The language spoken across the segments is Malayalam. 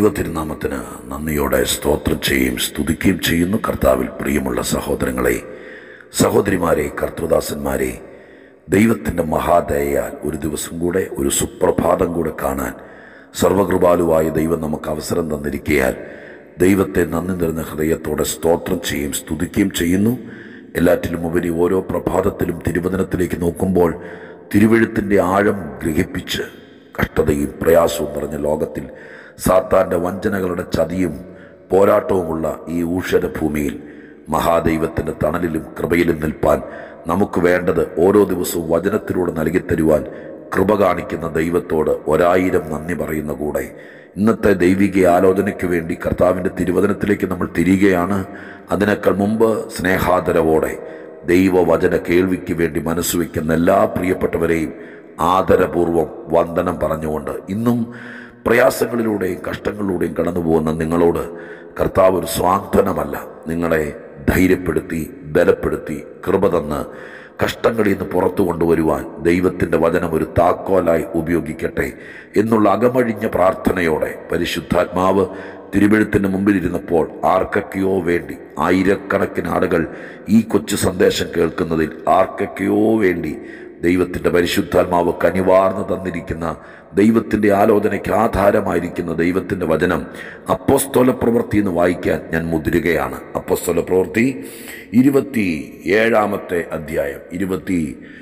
ദൈവ തിരുനാമത്തിന് നന്ദിയോടെ സ്തോത്രം ചെയ്യുകയും സ്തുതിക്കുകയും ചെയ്യുന്നു കർത്താവിൽ പ്രിയമുള്ള സഹോദരങ്ങളെ സഹോദരിമാരെ കർത്തൃദാസന്മാരെ ദൈവത്തിൻ്റെ മഹാദയയാൽ ഒരു ദിവസം കൂടെ ഒരു സുപ്രഭാതം കൂടെ കാണാൻ സർവകൃപാലുവായ ദൈവം നമുക്ക് അവസരം തന്നിരിക്കയാൽ ദൈവത്തെ നന്ദി നിറഞ്ഞ ഹൃദയത്തോടെ സ്തോത്രം ചെയ്യുകയും സ്തുതിക്കുകയും ചെയ്യുന്നു എല്ലാറ്റിലും ഉപരി ഓരോ പ്രഭാതത്തിലും തിരുവചനത്തിലേക്ക് നോക്കുമ്പോൾ തിരുവഴുത്തിൻ്റെ ആഴം ഗ്രഹിപ്പിച്ച് കഷ്ടതയും പ്രയാസവും നിറഞ്ഞ ലോകത്തിൽ സാത്താൻ്റെ വഞ്ചനകളുടെ ചതിയും പോരാട്ടവുമുള്ള ഈ ഊഷര ഭൂമിയിൽ മഹാദൈവത്തിൻ്റെ തണലിലും കൃപയിലും നിൽപ്പാൻ നമുക്ക് വേണ്ടത് ഓരോ ദിവസവും വചനത്തിലൂടെ നൽകിത്തരുവാൻ കൃപ കാണിക്കുന്ന ദൈവത്തോട് ഒരായിരം നന്ദി പറയുന്ന കൂടെ ഇന്നത്തെ ദൈവിക ആലോചനയ്ക്ക് വേണ്ടി കർത്താവിൻ്റെ തിരുവചനത്തിലേക്ക് നമ്മൾ തിരികെയാണ് അതിനേക്കാൾ മുമ്പ് സ്നേഹാദരവോടെ ദൈവവചന കേൾവിക്ക് വേണ്ടി മനസ്സ് വയ്ക്കുന്ന എല്ലാ പ്രിയപ്പെട്ടവരെയും ആദരപൂർവം വന്ദനം പറഞ്ഞുകൊണ്ട് ഇന്നും പ്രയാസങ്ങളിലൂടെയും കഷ്ടങ്ങളിലൂടെയും കടന്നു പോകുന്ന നിങ്ങളോട് കർത്താവ് ഒരു സ്വാന്തനമല്ല നിങ്ങളെ ധൈര്യപ്പെടുത്തി ബലപ്പെടുത്തി കൃപ തന്ന് കഷ്ടങ്ങളിൽ നിന്ന് പുറത്തു കൊണ്ടുവരുവാൻ ദൈവത്തിൻ്റെ വചനം ഒരു താക്കോലായി ഉപയോഗിക്കട്ടെ എന്നുള്ള അകമഴിഞ്ഞ പ്രാർത്ഥനയോടെ പരിശുദ്ധാത്മാവ് തിരുവഴുത്തിന് മുമ്പിലിരുന്നപ്പോൾ ആർക്കൊക്കെയോ വേണ്ടി ആയിരക്കണക്കിന് ആളുകൾ ഈ കൊച്ചു സന്ദേശം കേൾക്കുന്നതിൽ ആർക്കൊക്കെയോ വേണ്ടി ദൈവത്തിൻ്റെ പരിശുദ്ധാത്മാവ് കനിവാർന്ന് തന്നിരിക്കുന്ന ദൈവത്തിൻ്റെ ആലോചനയ്ക്ക് ആധാരമായിരിക്കുന്ന ദൈവത്തിൻ്റെ വചനം അപ്പോസ്തോല പ്രവൃത്തി എന്ന് വായിക്കാൻ ഞാൻ മുതിരുകയാണ് അപ്പോസ്തോല പ്രവൃത്തി ഇരുപത്തി ഏഴാമത്തെ അധ്യായം ഇരുപത്തി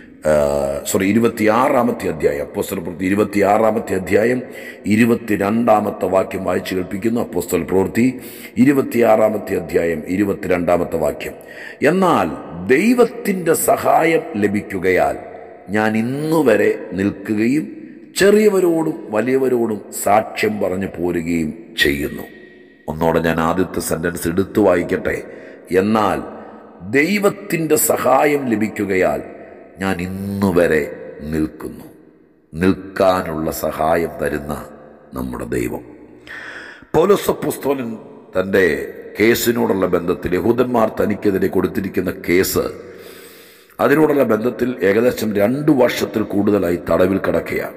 സോറി ഇരുപത്തിയാറാമത്തെ അധ്യായം അപ്പോസ്തല പ്രവൃത്തി ഇരുപത്തിയാറാമത്തെ അധ്യായം ഇരുപത്തിരണ്ടാമത്തെ വാക്യം വായിച്ചു കേൾപ്പിക്കുന്നു അപ്പോസ്തല പ്രവൃത്തി ഇരുപത്തിയാറാമത്തെ അധ്യായം ഇരുപത്തിരണ്ടാമത്തെ വാക്യം എന്നാൽ ദൈവത്തിൻ്റെ സഹായം ലഭിക്കുകയാൽ ഞാൻ ഇന്നുവരെ നിൽക്കുകയും ചെറിയവരോടും വലിയവരോടും സാക്ഷ്യം പറഞ്ഞു പോരുകയും ചെയ്യുന്നു ഒന്നോടെ ഞാൻ ആദ്യത്തെ സെൻറ്റൻസ് എടുത്തു വായിക്കട്ടെ എന്നാൽ ദൈവത്തിൻ്റെ സഹായം ലഭിക്കുകയാൽ ഞാൻ ഇന്നുവരെ നിൽക്കുന്നു നിൽക്കാനുള്ള സഹായം തരുന്ന നമ്മുടെ ദൈവം പൗലോസപ്പുസ്തോലൻ തൻ്റെ കേസിനോടുള്ള ബന്ധത്തിൽ യഹൂദന്മാർ തനിക്കെതിരെ കൊടുത്തിരിക്കുന്ന കേസ് അതിനോടുള്ള ബന്ധത്തിൽ ഏകദേശം രണ്ടു വർഷത്തിൽ കൂടുതലായി തടവിൽ കിടക്കുകയാണ്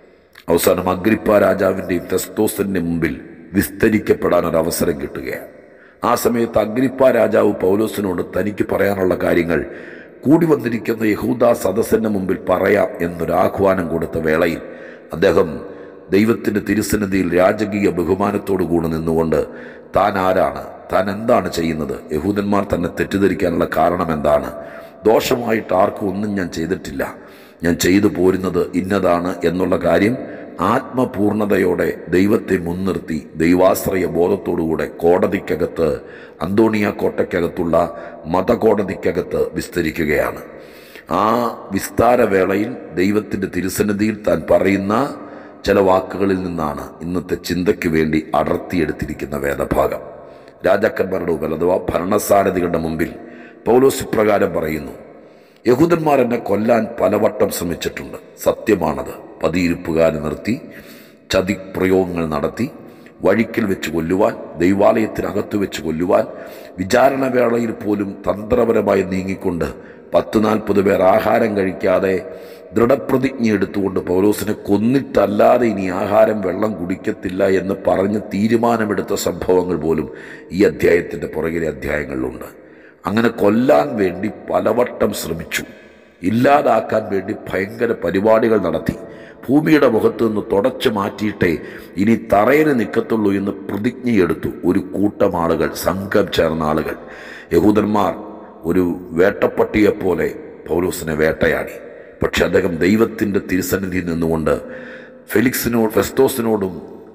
അവസാനം അഗ്രിപ്പ രാജാവിൻ്റെയും തെസ്തോസിൻ്റെ മുമ്പിൽ വിസ്തരിക്കപ്പെടാൻ ഒരു അവസരം കിട്ടുകയാണ് ആ സമയത്ത് അഗ്രിപ്പ രാജാവ് പൗലോസിനോട് തനിക്ക് പറയാനുള്ള കാര്യങ്ങൾ കൂടി വന്നിരിക്കുന്ന യഹൂദ സദസ്സിൻ്റെ മുമ്പിൽ പറയാം എന്നൊരു ആഹ്വാനം കൊടുത്ത വേളയിൽ അദ്ദേഹം ദൈവത്തിൻ്റെ തിരുസന്നിധിയിൽ രാജകീയ ബഹുമാനത്തോടു കൂടി നിന്നുകൊണ്ട് താൻ ആരാണ് താൻ എന്താണ് ചെയ്യുന്നത് യഹൂദന്മാർ തന്നെ തെറ്റിദ്ധരിക്കാനുള്ള കാരണം എന്താണ് ദോഷമായിട്ട് ആർക്കും ഒന്നും ഞാൻ ചെയ്തിട്ടില്ല ഞാൻ ചെയ്തു പോരുന്നത് ഇന്നതാണ് എന്നുള്ള കാര്യം ആത്മപൂർണതയോടെ ദൈവത്തെ മുൻനിർത്തി ദൈവാശ്രയ ബോധത്തോടുകൂടെ കോടതിക്കകത്ത് അന്തോണിയ കോട്ടയ്ക്കകത്തുള്ള മതകോടതിക്കകത്ത് വിസ്തരിക്കുകയാണ് ആ വിസ്താരവേളയിൽ ദൈവത്തിൻ്റെ തിരുസന്നിധിയിൽ താൻ പറയുന്ന ചില വാക്കുകളിൽ നിന്നാണ് ഇന്നത്തെ ചിന്തയ്ക്ക് വേണ്ടി അടർത്തിയെടുത്തിരിക്കുന്ന വേദഭാഗം രാജാക്കന്മാരുടെ മുമ്പിൽ അഥവാ ഭരണസാരഥികളുടെ മുമ്പിൽ പൗലോസ് ഇപ്രകാരം പറയുന്നു യഹൂദന്മാർ എന്നെ കൊല്ലാൻ പലവട്ടം ശ്രമിച്ചിട്ടുണ്ട് സത്യമാണത് പതിയിരുപ്പുകാരെ നിർത്തി ചതിപ്രയോഗങ്ങൾ നടത്തി വഴിക്കൽ വെച്ച് കൊല്ലുവാൻ ദൈവാലയത്തിനകത്ത് വെച്ച് കൊല്ലുവാൻ വിചാരണവേളയിൽ പോലും തന്ത്രപരമായി നീങ്ങിക്കൊണ്ട് പത്ത് നാൽപ്പത് പേർ ആഹാരം കഴിക്കാതെ ദൃഢപ്രതിജ്ഞ എടുത്തുകൊണ്ട് പൗലോസിനെ കൊന്നിട്ടല്ലാതെ ഇനി ആഹാരം വെള്ളം കുടിക്കത്തില്ല എന്ന് പറഞ്ഞ് തീരുമാനമെടുത്ത സംഭവങ്ങൾ പോലും ഈ അധ്യായത്തിൻ്റെ പുറകിലെ അധ്യായങ്ങളിലുണ്ട് അങ്ങനെ കൊല്ലാൻ വേണ്ടി പലവട്ടം ശ്രമിച്ചു ഇല്ലാതാക്കാൻ വേണ്ടി ഭയങ്കര പരിപാടികൾ നടത്തി ഭൂമിയുടെ മുഖത്തു നിന്ന് തുടച്ചു മാറ്റിയിട്ടേ ഇനി തറയിന് നിൽക്കത്തുള്ളൂ എന്ന് പ്രതിജ്ഞയെടുത്തു ഒരു കൂട്ടം ആളുകൾ സംഘം ചേർന്ന ആളുകൾ യഹൂദന്മാർ ഒരു വേട്ടപ്പട്ടിയെപ്പോലെ പൗലോസിനെ വേട്ടയാടി പക്ഷെ അദ്ദേഹം ദൈവത്തിൻ്റെ തിരുസന്നിധിയിൽ നിന്നുകൊണ്ട് ഫെലിക്സിനോട് ഫെസ്തോസിനോടും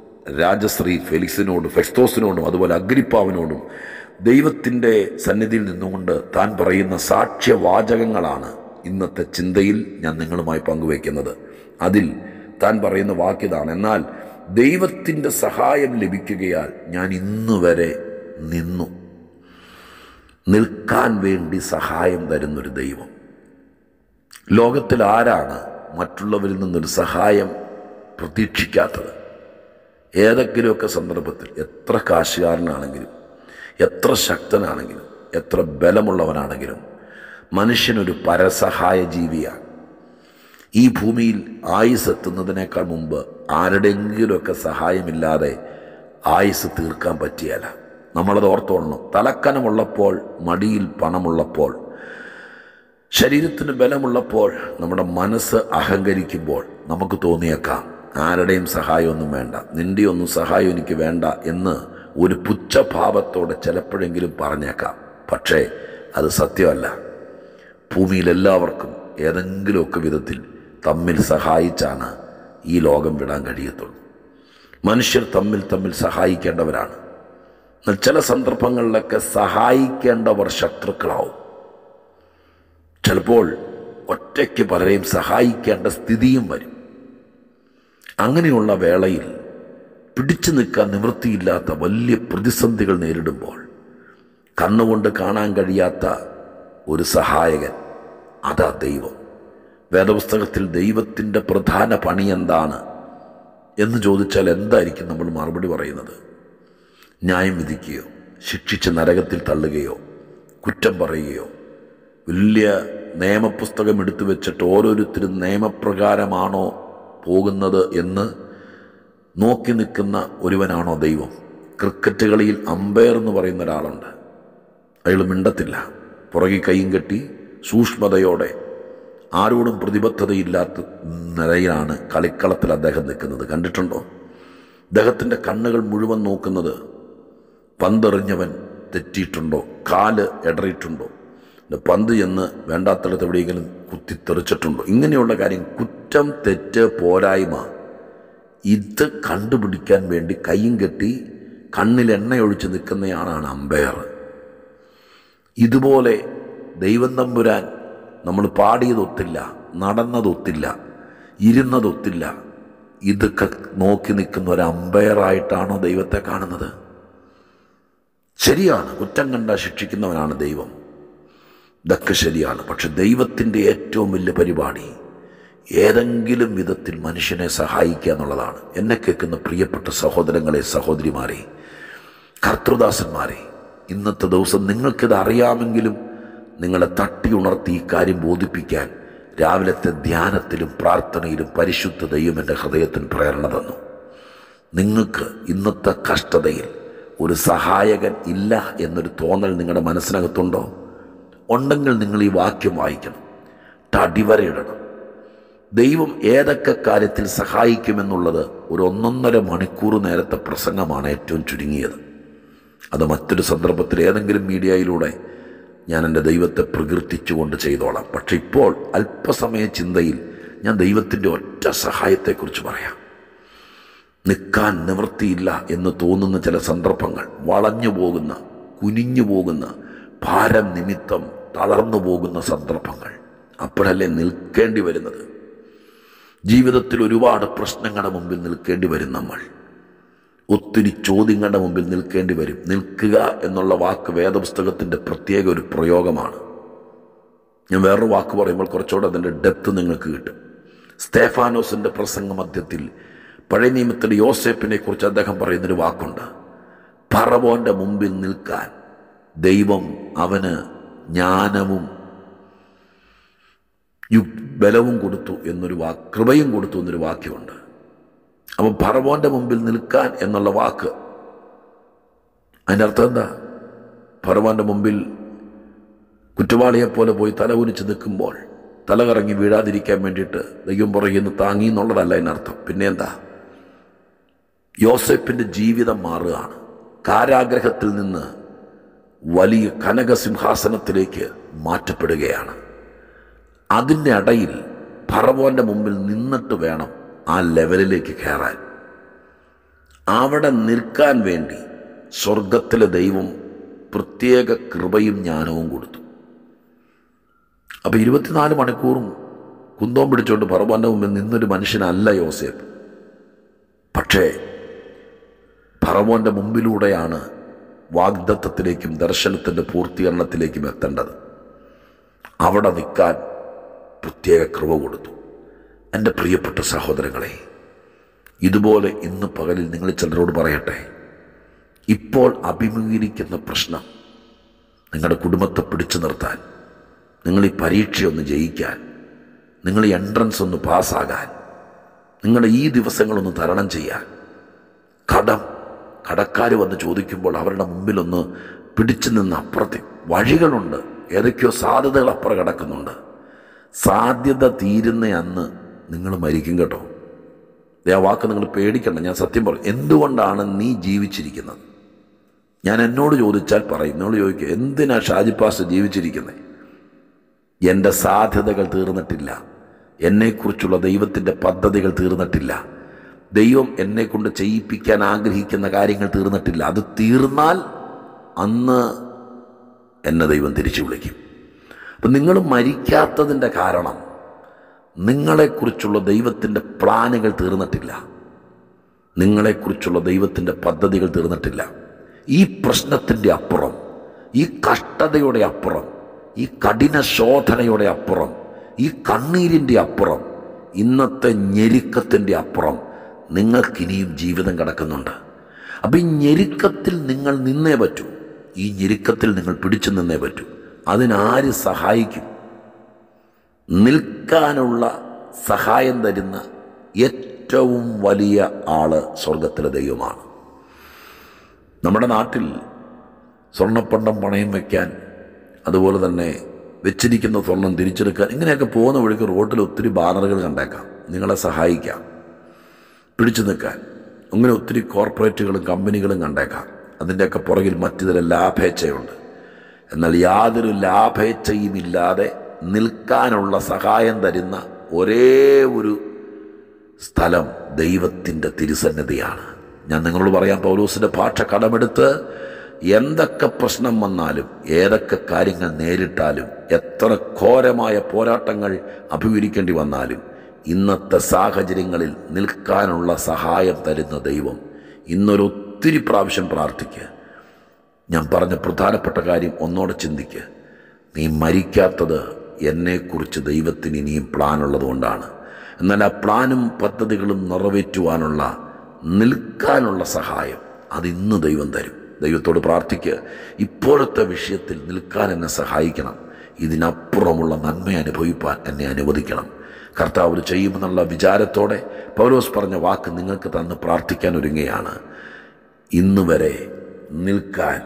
രാജശ്രീ ഫെലിക്സിനോടും ഫെസ്തോസിനോടും അതുപോലെ അഗ്രിപ്പാവിനോടും ദൈവത്തിൻ്റെ സന്നിധിയിൽ നിന്നുകൊണ്ട് താൻ പറയുന്ന സാക്ഷ്യവാചകങ്ങളാണ് ഇന്നത്തെ ചിന്തയിൽ ഞാൻ നിങ്ങളുമായി പങ്കുവയ്ക്കുന്നത് അതിൽ താൻ പറയുന്ന വാക്യതാണ് എന്നാൽ ദൈവത്തിൻ്റെ സഹായം ലഭിക്കുകയാൽ ഞാൻ ഇന്നുവരെ നിന്നു നിൽക്കാൻ വേണ്ടി സഹായം തരുന്നൊരു ദൈവം ലോകത്തിൽ ആരാണ് മറ്റുള്ളവരിൽ നിന്നൊരു സഹായം പ്രതീക്ഷിക്കാത്തത് ഏതെങ്കിലുമൊക്കെ സന്ദർഭത്തിൽ എത്ര കാശുകാരനാണെങ്കിലും എത്ര ശക്തനാണെങ്കിലും എത്ര ബലമുള്ളവനാണെങ്കിലും മനുഷ്യനൊരു പരസഹായ ജീവിയാണ് ഈ ഭൂമിയിൽ ആയുസ് എത്തുന്നതിനേക്കാൾ മുമ്പ് ആരുടെയെങ്കിലുമൊക്കെ സഹായമില്ലാതെ ആയുസ് തീർക്കാൻ പറ്റിയല്ല നമ്മളത് ഓർത്തോളണം തലക്കനമുള്ളപ്പോൾ മടിയിൽ പണമുള്ളപ്പോൾ ശരീരത്തിന് ബലമുള്ളപ്പോൾ നമ്മുടെ മനസ്സ് അഹങ്കരിക്കുമ്പോൾ നമുക്ക് തോന്നിയേക്കാം ആരുടെയും സഹായമൊന്നും വേണ്ട നിന്റെ ഒന്നും സഹായം എനിക്ക് വേണ്ട എന്ന് ഒരു പുച്ഛഭാവത്തോടെ ചിലപ്പോഴെങ്കിലും പറഞ്ഞേക്കാം പക്ഷേ അത് സത്യമല്ല ഭൂമിയിൽ എല്ലാവർക്കും ഏതെങ്കിലുമൊക്കെ വിധത്തിൽ തമ്മിൽ സഹായിച്ചാണ് ഈ ലോകം വിടാൻ കഴിയത്തുള്ളൂ മനുഷ്യർ തമ്മിൽ തമ്മിൽ സഹായിക്കേണ്ടവരാണ് എന്നാൽ ചില സന്ദർഭങ്ങളിലൊക്കെ സഹായിക്കേണ്ടവർ ശത്രുക്കളാവും ചിലപ്പോൾ ഒറ്റയ്ക്ക് പലരെയും സഹായിക്കേണ്ട സ്ഥിതിയും വരും അങ്ങനെയുള്ള വേളയിൽ പിടിച്ചു നിൽക്കാൻ നിവൃത്തിയില്ലാത്ത വലിയ പ്രതിസന്ധികൾ നേരിടുമ്പോൾ കണ്ണുകൊണ്ട് കാണാൻ കഴിയാത്ത ഒരു സഹായകൻ അതാ ദൈവം വേദപുസ്തകത്തിൽ ദൈവത്തിൻ്റെ പ്രധാന പണി എന്താണ് എന്ന് ചോദിച്ചാൽ എന്തായിരിക്കും നമ്മൾ മറുപടി പറയുന്നത് ന്യായം വിധിക്കുകയോ ശിക്ഷിച്ച് നരകത്തിൽ തള്ളുകയോ കുറ്റം പറയുകയോ വലിയ നിയമപുസ്തകം എടുത്തു വെച്ചിട്ട് ഓരോരുത്തരും നിയമപ്രകാരമാണോ പോകുന്നത് എന്ന് നോക്കി നിൽക്കുന്ന ഒരുവനാണോ ദൈവം ക്രിക്കറ്റ് കളിയിൽ അമ്പയർ എന്ന് പറയുന്ന ഒരാളുണ്ട് അയാൾ മിണ്ടത്തില്ല പുറകെ കൈയും കെട്ടി സൂക്ഷ്മതയോടെ ആരോടും പ്രതിബദ്ധതയില്ലാത്ത നിലയിലാണ് കളിക്കളത്തിൽ അദ്ദേഹം നിൽക്കുന്നത് കണ്ടിട്ടുണ്ടോ അദ്ദേഹത്തിൻ്റെ കണ്ണുകൾ മുഴുവൻ നോക്കുന്നത് പന്തെറിഞ്ഞവൻ തെറ്റിയിട്ടുണ്ടോ കാല് ഇടറിയിട്ടുണ്ടോ പിന്നെ പന്ത് ചെന്ന് വേണ്ടാത്തടത്ത് എവിടെയെങ്കിലും കുത്തിത്തെറിച്ചിട്ടുണ്ടോ ഇങ്ങനെയുള്ള കാര്യം കുറ്റം തെറ്റ് പോരായ്മ ഇത് കണ്ടുപിടിക്കാൻ വേണ്ടി കൈയും കെട്ടി കണ്ണിൽ എണ്ണയൊഴിച്ച് നിൽക്കുന്നയാളാണ് അമ്പയർ ഇതുപോലെ ദൈവം തമ്പുരാൻ നമ്മൾ പാടിയതൊത്തില്ല നടന്നതൊത്തില്ല ഇരുന്നതൊത്തില്ല ഇതൊക്കെ നോക്കി നിൽക്കുന്ന ഒരു അമ്പയറായിട്ടാണോ ദൈവത്തെ കാണുന്നത് ശരിയാണ് കുറ്റം കണ്ട ശിക്ഷിക്കുന്നവനാണ് ദൈവം ഇതൊക്കെ ശരിയാണ് പക്ഷെ ദൈവത്തിൻ്റെ ഏറ്റവും വലിയ പരിപാടി ഏതെങ്കിലും വിധത്തിൽ മനുഷ്യനെ സഹായിക്കുക എന്നുള്ളതാണ് എന്നെ കേൾക്കുന്ന പ്രിയപ്പെട്ട സഹോദരങ്ങളെ സഹോദരിമാരെ കർത്തൃദാസന്മാരെ ഇന്നത്തെ ദിവസം നിങ്ങൾക്കിത് അറിയാമെങ്കിലും നിങ്ങളെ തട്ടി ഉണർത്തി ഈ കാര്യം ബോധിപ്പിക്കാൻ രാവിലത്തെ ധ്യാനത്തിലും പ്രാർത്ഥനയിലും പരിശുദ്ധ ദൈവം എൻ്റെ ഹൃദയത്തിന് പ്രേരണ തന്നു നിങ്ങൾക്ക് ഇന്നത്തെ കഷ്ടതയിൽ ഒരു സഹായകൻ ഇല്ല എന്നൊരു തോന്നൽ നിങ്ങളുടെ മനസ്സിനകത്തുണ്ടോ ഉണ്ടെങ്കിൽ നിങ്ങൾ ഈ വാക്യം വായിക്കണം തടിവരയിടണം ദൈവം ഏതൊക്കെ കാര്യത്തിൽ സഹായിക്കുമെന്നുള്ളത് ഒരു ഒന്നൊന്നര മണിക്കൂർ നേരത്തെ പ്രസംഗമാണ് ഏറ്റവും ചുരുങ്ങിയത് അത് മറ്റൊരു സന്ദർഭത്തിൽ ഏതെങ്കിലും മീഡിയയിലൂടെ ഞാൻ എൻ്റെ ദൈവത്തെ പ്രകീർത്തിച്ചുകൊണ്ട് ചെയ്തോളാം പക്ഷെ ഇപ്പോൾ അല്പസമയ ചിന്തയിൽ ഞാൻ ദൈവത്തിൻ്റെ ഒറ്റ സഹായത്തെക്കുറിച്ച് പറയാം നിൽക്കാൻ നിവൃത്തിയില്ല എന്ന് തോന്നുന്ന ചില സന്ദർഭങ്ങൾ വളഞ്ഞു പോകുന്ന കുനിഞ്ഞു പോകുന്ന ഭാരം നിമിത്തം തളർന്നു പോകുന്ന സന്ദർഭങ്ങൾ അപ്പോഴല്ലേ നിൽക്കേണ്ടി വരുന്നത് ജീവിതത്തിൽ ഒരുപാട് പ്രശ്നങ്ങളുടെ മുമ്പിൽ നിൽക്കേണ്ടി വരും നമ്മൾ ഒത്തിരി ചോദ്യങ്ങളുടെ മുമ്പിൽ നിൽക്കേണ്ടി വരും നിൽക്കുക എന്നുള്ള വാക്ക് വേദപുസ്തകത്തിൻ്റെ പ്രത്യേക ഒരു പ്രയോഗമാണ് ഞാൻ വേറൊരു വാക്ക് പറയുമ്പോൾ കുറച്ചുകൂടെ അതിൻ്റെ ഡെപ്ത് നിങ്ങൾക്ക് കിട്ടും സ്തേഫാനോസിൻ്റെ പ്രസംഗ മധ്യത്തിൽ പഴയ നിയമത്തിൽ യോസേപ്പിനെ കുറിച്ച് അദ്ദേഹം പറയുന്നൊരു വാക്കുണ്ട് പറവോൻ്റെ മുമ്പിൽ നിൽക്കാൻ ദൈവം അവന് ജ്ഞാനവും യു- ബലവും കൊടുത്തു എന്നൊരു വാക്ക് കൃപയും കൊടുത്തു എന്നൊരു വാക്യമുണ്ട് അപ്പം പറവോൻ്റെ മുമ്പിൽ നിൽക്കാൻ എന്നുള്ള വാക്ക് അതിൻ്റെ അർത്ഥം എന്താ പറവോൻ്റെ മുമ്പിൽ കുറ്റവാളിയെപ്പോലെ പോയി തല കുനിച്ച് നിൽക്കുമ്പോൾ തല കറങ്ങി വീഴാതിരിക്കാൻ വേണ്ടിയിട്ട് ദൈവം പുറകിൽ നിന്ന് താങ്ങി എന്നുള്ളതല്ല അതിനർത്ഥം പിന്നെ എന്താ യോസെപ്പിൻ്റെ ജീവിതം മാറുകയാണ് കാരാഗ്രഹത്തിൽ നിന്ന് വലിയ കനകസിംഹാസനത്തിലേക്ക് മാറ്റപ്പെടുകയാണ് അതിൻ്റെ ഇടയിൽ ഫറവോൻ്റെ മുമ്പിൽ നിന്നിട്ട് വേണം ആ ലെവലിലേക്ക് കയറാൻ അവിടെ നിൽക്കാൻ വേണ്ടി സ്വർഗത്തിലെ ദൈവം പ്രത്യേക കൃപയും ജ്ഞാനവും കൊടുത്തു അപ്പോൾ ഇരുപത്തിനാല് മണിക്കൂറും കുന്തവും പിടിച്ചുകൊണ്ട് ഫറവോൻ്റെ മുമ്പിൽ നിന്നൊരു മനുഷ്യനല്ല യോസേഫ് പക്ഷേ ഫറവോൻ്റെ മുമ്പിലൂടെയാണ് വാഗ്ദത്തത്തിലേക്കും ദർശനത്തിൻ്റെ പൂർത്തീകരണത്തിലേക്കും എത്തേണ്ടത് അവിടെ നിൽക്കാൻ പ്രത്യേക കൃപ കൊടുത്തു എൻ്റെ പ്രിയപ്പെട്ട സഹോദരങ്ങളെ ഇതുപോലെ ഇന്ന് പകലിൽ നിങ്ങൾ ചിലരോട് പറയട്ടെ ഇപ്പോൾ അഭിമുഖീകരിക്കുന്ന പ്രശ്നം നിങ്ങളുടെ കുടുംബത്തെ പിടിച്ചു നിർത്താൻ നിങ്ങൾ ഈ പരീക്ഷയൊന്ന് ജയിക്കാൻ നിങ്ങൾ ഈ എൻട്രൻസ് ഒന്ന് പാസ്സാകാൻ നിങ്ങളുടെ ഈ ദിവസങ്ങളൊന്ന് തരണം ചെയ്യാൻ കടം കടക്കാർ വന്ന് ചോദിക്കുമ്പോൾ അവരുടെ മുമ്പിലൊന്ന് പിടിച്ചു നിന്ന് അപ്പുറത്തെ വഴികളുണ്ട് ഏതൊക്കെയോ സാധ്യതകൾ അപ്പുറം കിടക്കുന്നുണ്ട് സാധ്യത തീരുന്ന അന്ന് നിങ്ങൾ മരിക്കും കേട്ടോ ദേ ആ വാക്ക് നിങ്ങൾ പേടിക്കണ്ട ഞാൻ സത്യം പറയും എന്തുകൊണ്ടാണ് നീ ജീവിച്ചിരിക്കുന്നത് ഞാൻ എന്നോട് ചോദിച്ചാൽ പറയും എന്നോട് ചോദിക്കുക എന്തിനാ ഷാജി പാസ് ജീവിച്ചിരിക്കുന്നത് എൻ്റെ സാധ്യതകൾ തീർന്നിട്ടില്ല എന്നെക്കുറിച്ചുള്ള ദൈവത്തിൻ്റെ പദ്ധതികൾ തീർന്നിട്ടില്ല ദൈവം എന്നെക്കൊണ്ട് ചെയ്യിപ്പിക്കാൻ ആഗ്രഹിക്കുന്ന കാര്യങ്ങൾ തീർന്നിട്ടില്ല അത് തീർന്നാൽ അന്ന് എന്നെ ദൈവം തിരിച്ചു വിളിക്കും അപ്പം നിങ്ങൾ മരിക്കാത്തതിൻ്റെ കാരണം നിങ്ങളെക്കുറിച്ചുള്ള ദൈവത്തിൻ്റെ പ്ലാനുകൾ തീർന്നിട്ടില്ല നിങ്ങളെക്കുറിച്ചുള്ള ദൈവത്തിൻ്റെ പദ്ധതികൾ തീർന്നിട്ടില്ല ഈ പ്രശ്നത്തിൻ്റെ അപ്പുറം ഈ കഷ്ടതയുടെ അപ്പുറം ഈ കഠിന ശോധനയുടെ അപ്പുറം ഈ കണ്ണീരിൻ്റെ അപ്പുറം ഇന്നത്തെ ഞെരുക്കത്തിൻ്റെ അപ്പുറം നിങ്ങൾക്കിനിയും ജീവിതം കിടക്കുന്നുണ്ട് അപ്പം ഈ ഞെരുക്കത്തിൽ നിങ്ങൾ നിന്നേ പറ്റൂ ഈ ഞെരുക്കത്തിൽ നിങ്ങൾ പിടിച്ചു നിന്നേ പറ്റൂ അതിനാര് സഹായിക്കും നിൽക്കാനുള്ള സഹായം തരുന്ന ഏറ്റവും വലിയ ആള് സ്വർഗത്തിലെ ദൈവമാണ് നമ്മുടെ നാട്ടിൽ സ്വർണ്ണപ്പണ്ടം പണയം വയ്ക്കാൻ അതുപോലെ തന്നെ വെച്ചിരിക്കുന്ന സ്വർണം തിരിച്ചെടുക്കാൻ ഇങ്ങനെയൊക്കെ പോകുന്ന വഴിക്ക് റോഡിൽ ഒത്തിരി ബാനറുകൾ കണ്ടേക്കാം നിങ്ങളെ സഹായിക്കാം പിടിച്ചു നിൽക്കാൻ അങ്ങനെ ഒത്തിരി കോർപ്പറേറ്റുകളും കമ്പനികളും കണ്ടേക്കാം അതിൻ്റെയൊക്കെ പുറകിൽ മറ്റു ചില ലാഭേച്ഛയുണ്ട് എന്നാൽ യാതൊരു ലാഭേച്ഛയും ഇല്ലാതെ നിൽക്കാനുള്ള സഹായം തരുന്ന ഒരേ ഒരു സ്ഥലം ദൈവത്തിൻ്റെ തിരുസന്നിധിയാണ് ഞാൻ നിങ്ങളോട് പറയാം പൗലൂസിൻ്റെ ഭാഷ കടമെടുത്ത് എന്തൊക്കെ പ്രശ്നം വന്നാലും ഏതൊക്കെ കാര്യങ്ങൾ നേരിട്ടാലും എത്ര ഘോരമായ പോരാട്ടങ്ങൾ അഭിമുഖീകരിക്കേണ്ടി വന്നാലും ഇന്നത്തെ സാഹചര്യങ്ങളിൽ നിൽക്കാനുള്ള സഹായം തരുന്ന ദൈവം ഇന്നൊരു ഒത്തിരി പ്രാവശ്യം പ്രാർത്ഥിക്കുക ഞാൻ പറഞ്ഞ പ്രധാനപ്പെട്ട കാര്യം ഒന്നോടെ ചിന്തിക്ക് നീ മരിക്കാത്തത് എന്നെക്കുറിച്ച് ദൈവത്തിന് ഇനിയും പ്ലാനുള്ളത് കൊണ്ടാണ് എന്നാൽ ആ പ്ലാനും പദ്ധതികളും നിറവേറ്റുവാനുള്ള നിൽക്കാനുള്ള സഹായം അത് ഇന്ന് ദൈവം തരും ദൈവത്തോട് പ്രാർത്ഥിക്കുക ഇപ്പോഴത്തെ വിഷയത്തിൽ നിൽക്കാൻ എന്നെ സഹായിക്കണം ഇതിനപ്പുറമുള്ള നന്മ അനുഭവിപ്പാൻ എന്നെ അനുവദിക്കണം കർത്താവ് ചെയ്യുമെന്നുള്ള വിചാരത്തോടെ പൗലോസ് പറഞ്ഞ വാക്ക് നിങ്ങൾക്ക് തന്ന് പ്രാർത്ഥിക്കാൻ ഒരുങ്ങുകയാണ് ഇന്ന് വരെ നിൽക്കാൻ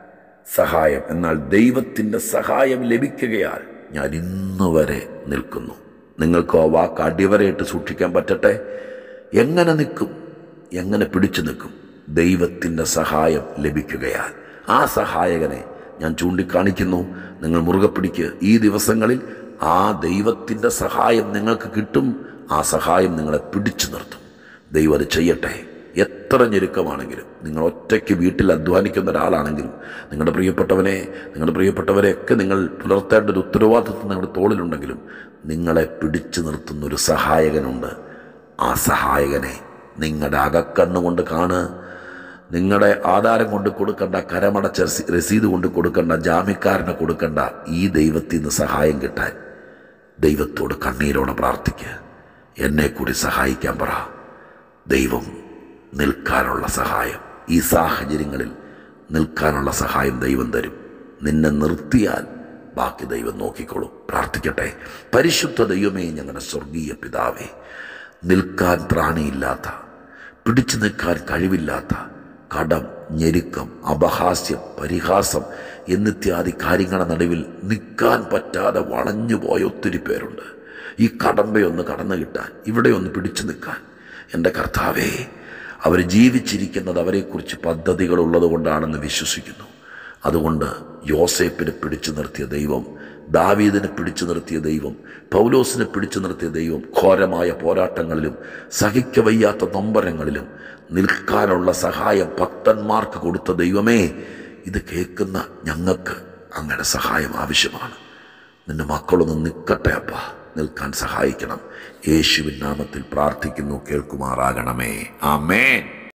സഹായം എന്നാൽ ദൈവത്തിൻ്റെ സഹായം ലഭിക്കുകയാൽ ഞാൻ ഇന്ന് വരെ നിൽക്കുന്നു നിങ്ങൾക്ക് ആ വാക്ക് അടിവരയിട്ട് സൂക്ഷിക്കാൻ പറ്റട്ടെ എങ്ങനെ നിൽക്കും എങ്ങനെ പിടിച്ചു നിൽക്കും ദൈവത്തിൻ്റെ സഹായം ലഭിക്കുകയാൽ ആ സഹായകനെ ഞാൻ ചൂണ്ടിക്കാണിക്കുന്നു നിങ്ങൾ മുറുകെ പിടിക്കുക ഈ ദിവസങ്ങളിൽ ആ ദൈവത്തിൻ്റെ സഹായം നിങ്ങൾക്ക് കിട്ടും ആ സഹായം നിങ്ങളെ പിടിച്ചു നിർത്തും ദൈവം അത് ചെയ്യട്ടെ എത്ര ഞെരുക്കമാണെങ്കിലും നിങ്ങൾ ഒറ്റയ്ക്ക് വീട്ടിൽ അധ്വാനിക്കുന്ന ഒരാളാണെങ്കിലും നിങ്ങളുടെ പ്രിയപ്പെട്ടവനെ നിങ്ങളുടെ പ്രിയപ്പെട്ടവരെയൊക്കെ നിങ്ങൾ പുലർത്തേണ്ട ഒരു ഉത്തരവാദിത്വം നിങ്ങളുടെ തോളിലുണ്ടെങ്കിലും നിങ്ങളെ പിടിച്ചു നിർത്തുന്ന ഒരു സഹായകനുണ്ട് ആ സഹായകനെ നിങ്ങളുടെ അകക്കണ്ണുകൊണ്ട് കാണ് നിങ്ങളുടെ ആധാരം കൊണ്ട് കൊടുക്കണ്ട കരമടച്ച രസീ- രസീത് കൊണ്ട് കൊടുക്കണ്ട ജാമ്യക്കാരനെ കൊടുക്കണ്ട ഈ ദൈവത്തിൽ നിന്ന് സഹായം കിട്ടാൻ ദൈവത്തോട് കണ്ണീരോടെ പ്രാർത്ഥിക്കുക എന്നെ കൂടി സഹായിക്കാൻ പറ ദൈവം നിൽക്കാനുള്ള സഹായം ഈ സാഹചര്യങ്ങളിൽ നിൽക്കാനുള്ള സഹായം ദൈവം തരും നിന്നെ നിർത്തിയാൽ ബാക്കി ദൈവം നോക്കിക്കോളും പ്രാർത്ഥിക്കട്ടെ പരിശുദ്ധ ദൈവമേ ഞങ്ങളുടെ സ്വർഗീയ പിതാവേ നിൽക്കാൻ ത്രാണിയില്ലാത്ത പിടിച്ചു നിൽക്കാൻ കഴിവില്ലാത്ത കടം ഞെരുക്കം അപഹാസ്യം പരിഹാസം എന്നിത്യാദി കാര്യങ്ങളുടെ നടുവിൽ നിൽക്കാൻ പറ്റാതെ വളഞ്ഞുപോയ ഒത്തിരി പേരുണ്ട് ഈ കടമ്പയൊന്ന് കടന്നു കിട്ടാൻ ഇവിടെ ഒന്ന് പിടിച്ചു നിൽക്കാൻ എൻ്റെ കർത്താവേ അവർ ജീവിച്ചിരിക്കുന്നത് അവരെക്കുറിച്ച് പദ്ധതികൾ ഉള്ളത് കൊണ്ടാണെന്ന് വിശ്വസിക്കുന്നു അതുകൊണ്ട് യോസേപ്പിനെ പിടിച്ചു നിർത്തിയ ദൈവം ദാവീദിനെ പിടിച്ചു നിർത്തിയ ദൈവം പൗലോസിനെ പിടിച്ചു നിർത്തിയ ദൈവം ഘോരമായ പോരാട്ടങ്ങളിലും സഹിക്കവയ്യാത്ത നൊമ്പരങ്ങളിലും നിൽക്കാനുള്ള സഹായം ഭക്തന്മാർക്ക് കൊടുത്ത ദൈവമേ ഇത് കേൾക്കുന്ന ഞങ്ങൾക്ക് അങ്ങയുടെ സഹായം ആവശ്യമാണ് നിന്റെ മക്കളൊന്ന് നിൽക്കട്ടെ അപ്പ നിൽക്കാൻ സഹായിക്കണം യേശുവിൻ നാമത്തിൽ പ്രാർത്ഥിക്കുന്നു കേൾക്കുമാറാകണമേ ആമേൻ